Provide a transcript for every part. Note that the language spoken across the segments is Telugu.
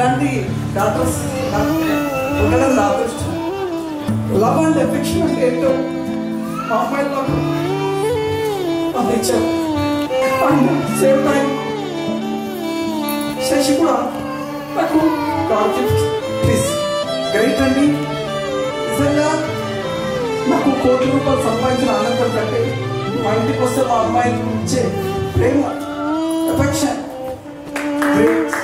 ఇలాంటి డాక్టర్స్ నాకు ఉండడం నా అదృష్టం లవ్ అండ్ ఎఫెక్షన్ అంటే ఏంటో మా అమ్మాయి నాకు అందించారు అండ్ సేమ్ టైం శశి కూడా నాకు గాడ్ గిఫ్ట్ ప్లీజ్ గ్రేట్ అండి నిజంగా నాకు కోటి రూపాయలు సంపాదించిన ఆనందం కంటే మా ఇంటికి వస్తే మా అమ్మాయికి ఇచ్చే ప్రేమ ఎఫెక్షన్ గ్రేట్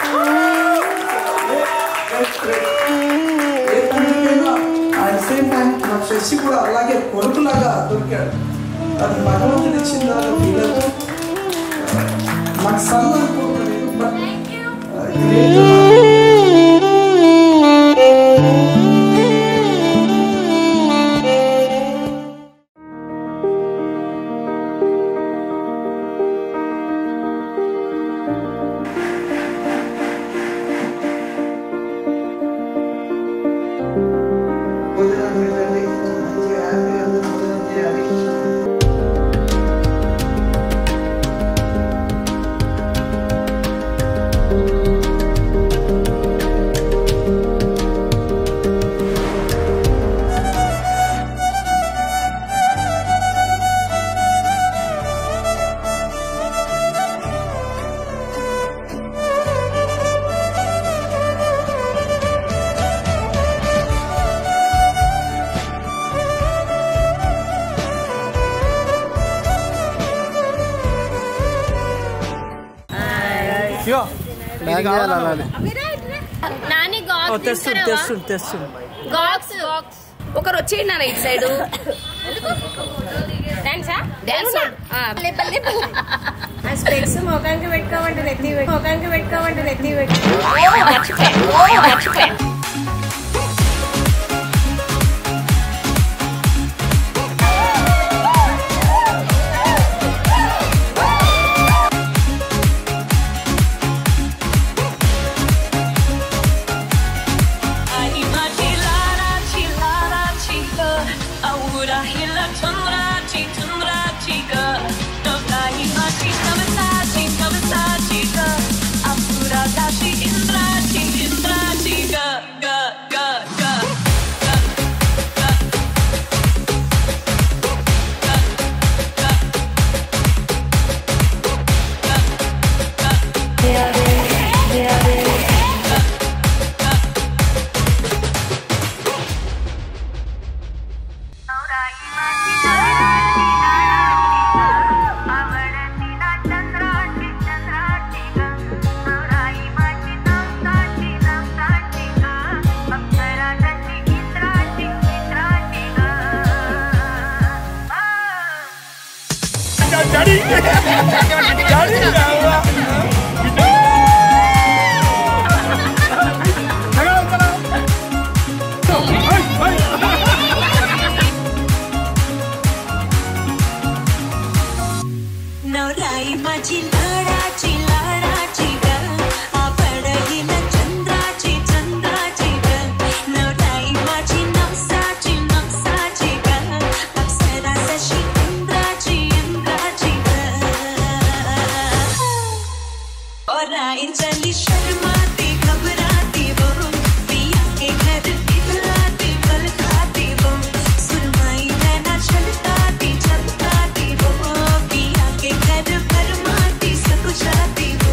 ఏ తండ్రికైనా అట్ సేమ్ టైం నాకు శశి కూడా అలాగే కొడుకులాగా దొరికాడు అది భగవంతుడు ఇచ్చిందాగా ఫీల్ అవుతూ నాకు సన్ అనుకుంటున్నాను బట్ గ్రేట్ భోజనం పెట్టండి మంచిగా హ్యాపీగా భోజనం చేయాలి నాని గాక్స్ తీసుకురావా? గాక్స్ ఒకరు వచ్చేయండి నాన్న ఇటు సైడ్ డాన్సా డాన్స్ ఆ స్పెక్స్ ముఖానికి పెట్టుకోమంటే నెత్తి పెట్టు ముఖానికి పెట్టుకోమంటే నెత్తి పెట్టు नवराई माझी लाडाची लाडाची ग आपडलीला चंद्राची चंद्राची ग नवराई माझी नवसाची नवसाची ग अप्सराची इंद्राची इंद्राची ग और आई चली शर्माती घबराती वो पिया के घर दिखलाती बल खाती वो सुरमाई नैना छलकाती छलकाती वो पिया के घर फरमाती सकुचाती वो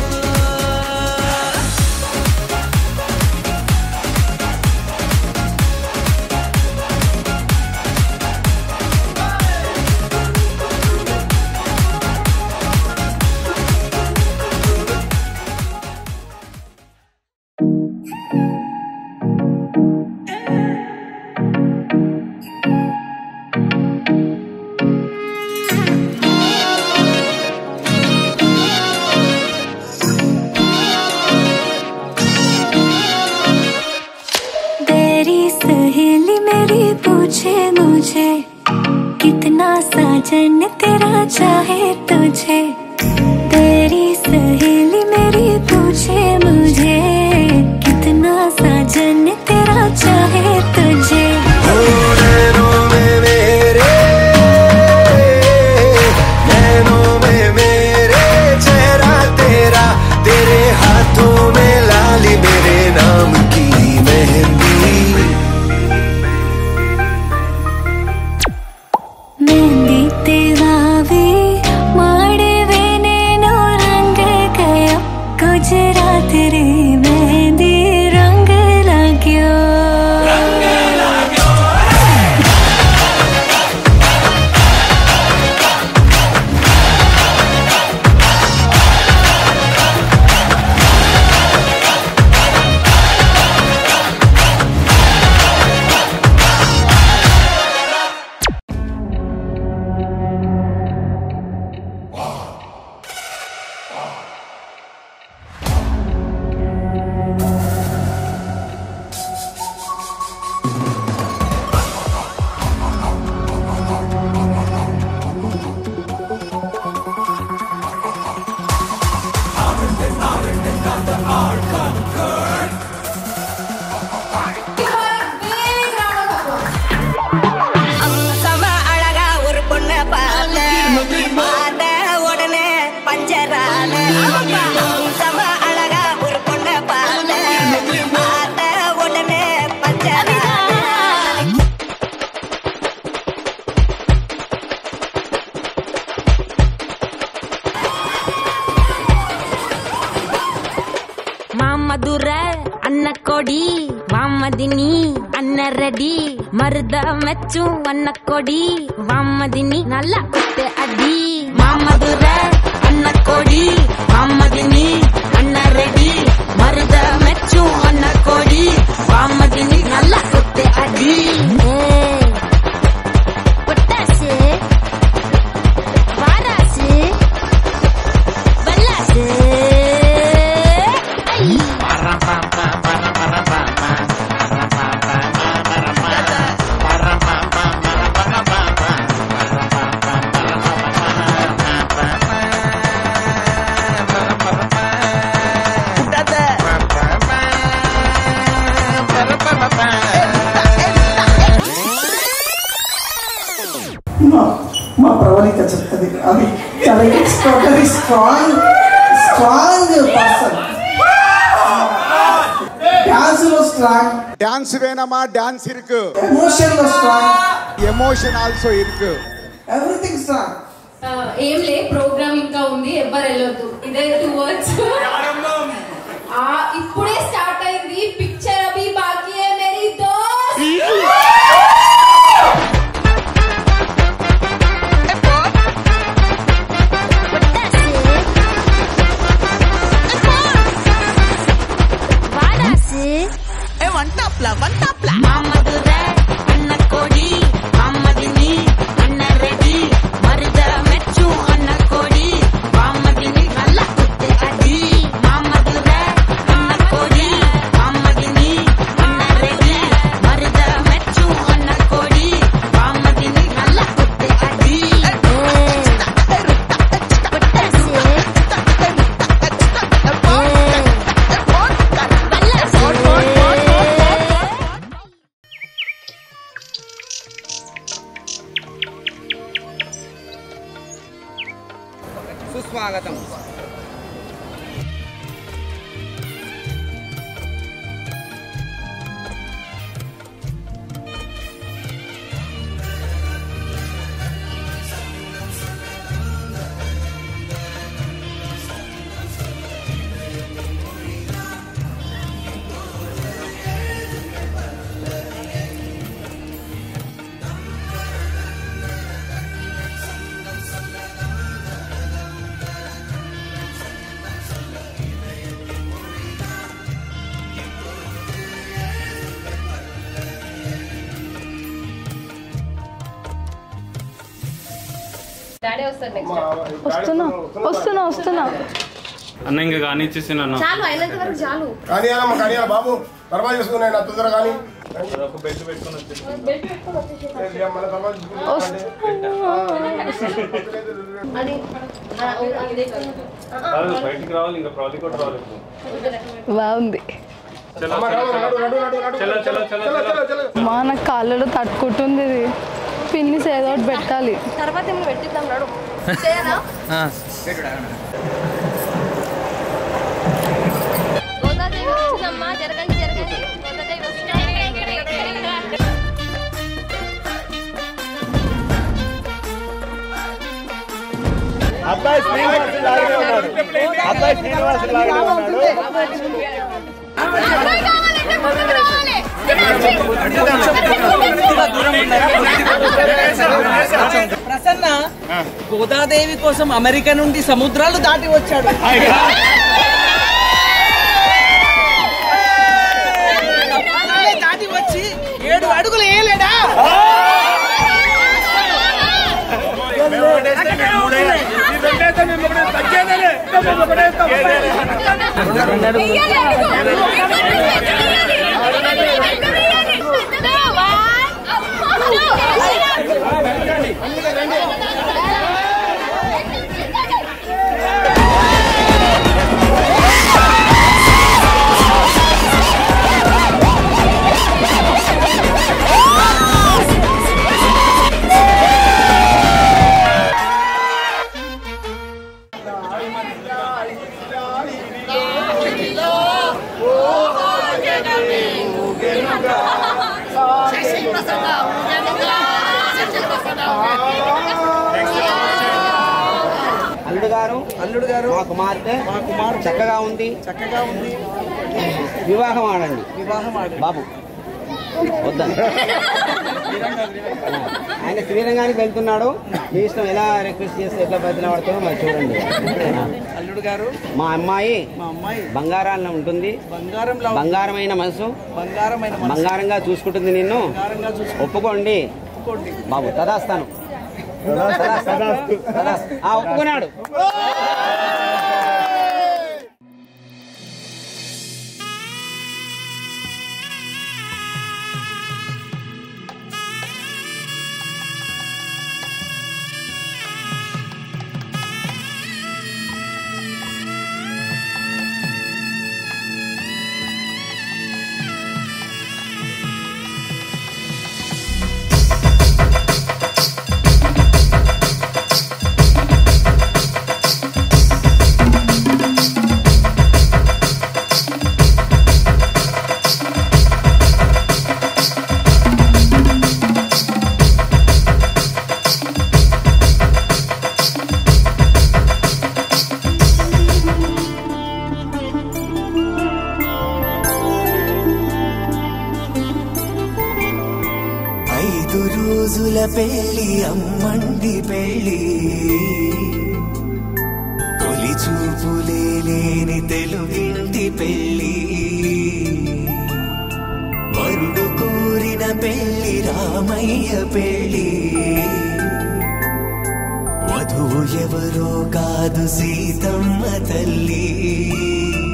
तेरी सहेली मेरी पूछे मुझे कितना साजन तेरा चाहे तुझे तेरी सहेली मेरी पूछे मुझे कितना साजन तेरा चाहे तुझे नैनों में मेरे नैनों में मेरे चेहरा तेरा तेरे हाथों में लाली मेरे మధుర అన్న కొడి వామదిని అన్న రెడీ మరుద మెచ్చు అన్న కొడి వామదిని నల్ల కుత్తె అడి మామధుర అన్న కొడి వామదిని అన్న రెడీ మరుద మెచ్చు అన్న కొడి వామదిని నల్ల కుత్తె అడి పొట్టాసి వారాసి బల్లాసి మా మా ప్రవళిక చెప్తుంది అది చాలా extraordinary strong strong person dance లో స్ట్రాంగ్ டான்ஸ் வேணாமா டான்ஸ் இருக்கு ఎమోషన్ లో స్ట్రాంగ్ எமோஷன் ஆல்சோ இருக்கு ఎవ్రీథింగ్ స్ట్రాంగ్ ఏం లే ప్రోగ్రామ్ ఇంకా ఉంది ఎవ్వరు వెళ్ళొద్దు ఇదే టూ వర్డ్స్ ఇప్పుడే స్టార్ట్ అయింది పిక్చర్ అభి బాకీ హై మేరీ దోస్త్ వారాసి మామధుర అన్న కోడి మామదిని అన్న రెడీ మరుద మెచ్చు అన్న కోడి మామదిని నల్ల కుత్తె అడి మామధుర అన్న కోడి మామదిని అన్న రెడీ మరుద మెచ్చు అన్న కోడి మామదిని నల్ల కుత్తె అడి సుస్వాగతం డాడీ వస్తాడు నెక్స్ట్ వస్తున్నా వస్తున్నా వస్తున్నా అన్న ఇంకా కానిచ్చేసి నన్ను చాలు అయినంత వరకు చాలు కానీ అమ్మ కానీ బాబు తర్వాత చేసుకున్నాయి నా తొందర కానీ ఒక బెల్ట్ పెట్టుకొని వచ్చేసి మన తర్వాత అది ఆ, ఓ- ఇదే కదా. కాదు బయటికి రావాలి ఇంకా ప్రాజెక్ట్ కూడా రావాలి ఇప్పుడు. బాగుంది చలో చలో చలో చలో చలో మా నా కాళ్ళలో తట్టుకుంటుంది ఇది పిన్నిస్ ఏదో ఒకటి పెట్టాలి తర్వాత ఏమైనా పెట్టిద్దాం నాడు చేయనా గోదాదేవి వచ్చిందమ్మా జరగండి జరగండి గోదాదేవి వస్తుంది అబ్బాయి శ్రీనివాస్ లాగానే ఉన్నాడు అబ్బాయి శ్రీనివాస్ లాగానే ఉన్నాడు ప్రసన్న గోదాదేవి కోసం అమెరికా నుండి సముద్రాలు దాటి వచ్చాడు దాటి వచ్చి ఏడు అడుగులు వేయలేడా అల్లుడు గారు అల్లుడు గారు మా కుమార్తె మా కుమార్తె చక్కగా ఉంది చక్కగా ఉంది వివాహం ఆడండి వివాహం ఆడండి బాబు వద్దని ఆయన శ్రీరంగానికి వెళ్తున్నాడు మీ ఇష్టం ఎలా రిక్వెస్ట్ చేస్తే ఎట్లా బదిలీ పడతాడో మరి చూడండి అల్లుడు గారు మా అమ్మాయి మా అమ్మాయి బంగారాల్లో ఉంటుంది బంగారంలో బంగారమైన మనసు బంగారమైన మనసు బంగారంగా చూసుకుంటుంది నిన్ను బంగారంగా చూసుకోండి ఒప్పుకోండి బాబు తదాస్తాను తదాస్తు. తదాస్తు. ఆ, ఒప్పుకున్నాడు ఐదు రోజుల పెళ్లి అమ్మండి పెళ్లి తొలి చూపులే లేని తెలుగింటి పెళ్లి వరుడు కోరిన పెళ్లి రామయ్య పెళ్లి వధువు ఎవరో కాదు సీతమ్మ తల్లి